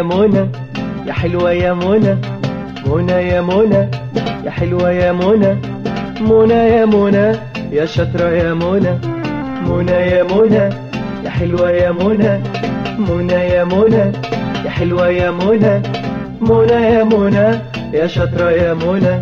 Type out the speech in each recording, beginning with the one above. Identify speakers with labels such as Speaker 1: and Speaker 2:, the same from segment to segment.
Speaker 1: يا منى يا حلوة يا منى منى يا منى يا حلوة يا منى منى يا منى يا شاطرة يا منى منى يا منى يا حلوة يا منى منى يا منى يا حلوة يا منى منى يا منى يا شاطرة يا منى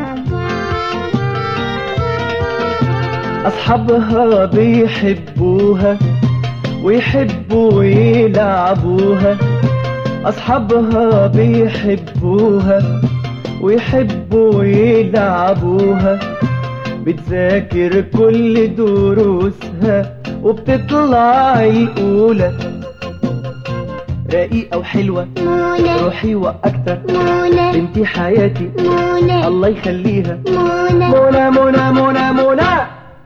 Speaker 1: أصحابها بيحبوها ويحبوا يلعبوها أصحابها بيحبوها ويحبوا يلعبوها بتذاكر كل دروسها وبتطلع الأولى رقيقة وحلوة
Speaker 2: منى
Speaker 1: روحي وأكتر
Speaker 2: منى
Speaker 1: بنتي حياتي
Speaker 2: منى
Speaker 1: الله يخليها
Speaker 2: منى
Speaker 1: منى منى منى منى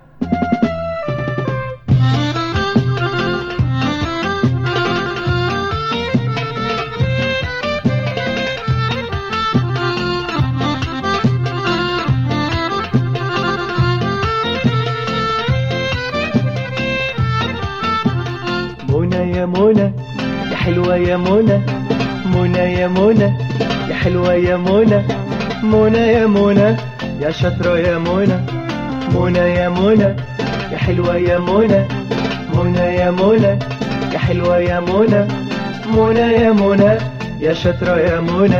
Speaker 1: منى يا منى يا حلوة يا منى منى يا منى يا حلوة يا منى منى يا منى يا شاطرة يا منى منى يا منى يا حلوة يا منى منى يا منى يا حلوة يا منى منى يا منى يا شاطرة يا منى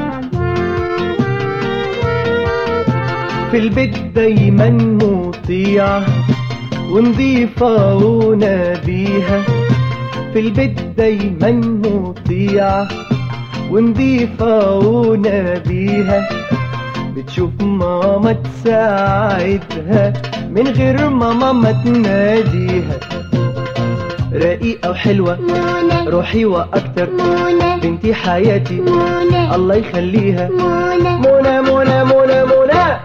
Speaker 1: في البيت دايما مطيعة ونضيفة ونبيها في البيت دايما مطيعة ونضيفة ونبيها بتشوف ماما تساعدها من غير ما ماما تناديها رقيقة وحلوة
Speaker 2: منى
Speaker 1: روحي وأكتر
Speaker 2: منى
Speaker 1: بنتي حياتي
Speaker 2: منى
Speaker 1: الله يخليها
Speaker 2: منى
Speaker 1: منى منى منى منى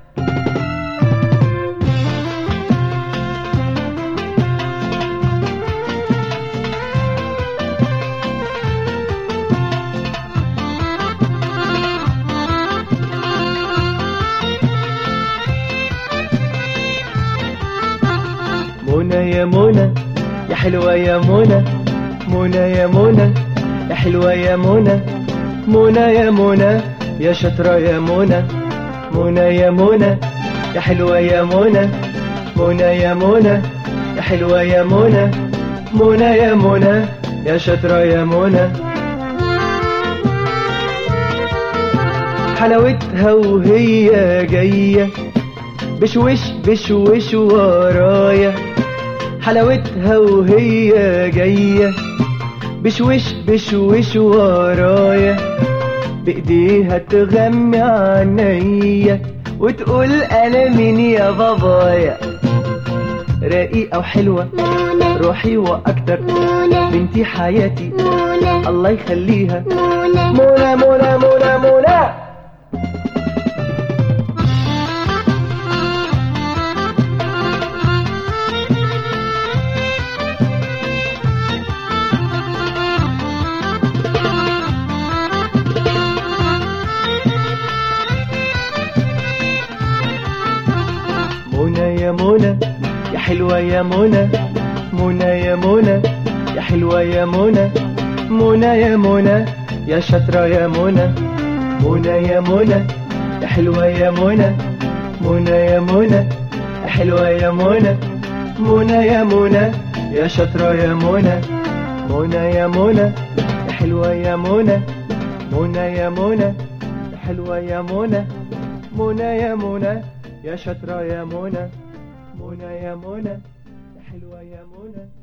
Speaker 1: منى يا منى يا حلوة يا منى منى يا منى يا حلوة يا منى منى يا منى يا شاطرة يا منى منى يا منى يا حلوة يا منى منى يا منى يا حلوة يا منى منى يا منى يا شاطرة يا منى حلاوتها وهي جاية بشوش بشوش ورايا حلاوتها وهي جاية بشوش بشوش ورايا بإيديها تغمي عينيا وتقول أنا مين يا بابايا رقيقة وحلوة
Speaker 2: منى
Speaker 1: روحي وأكتر
Speaker 2: منى
Speaker 1: بنتي حياتي
Speaker 2: منى
Speaker 1: الله يخليها
Speaker 2: منى
Speaker 1: منى منى منى منى منى يا منى يا حلوة يا منى منى يا منى يا حلوة يا منى منى يا منى يا شاطرة يا منى منى يا منى يا حلوة يا منى منى يا منى يا حلوة يا منى منى يا منى يا شاطرة يا منى منى يا منى يا حلوة يا منى منى يا منى يا حلوة يا منى منى يا منى يا شاطرة يا منى منى يا منى يا حلوة يا منى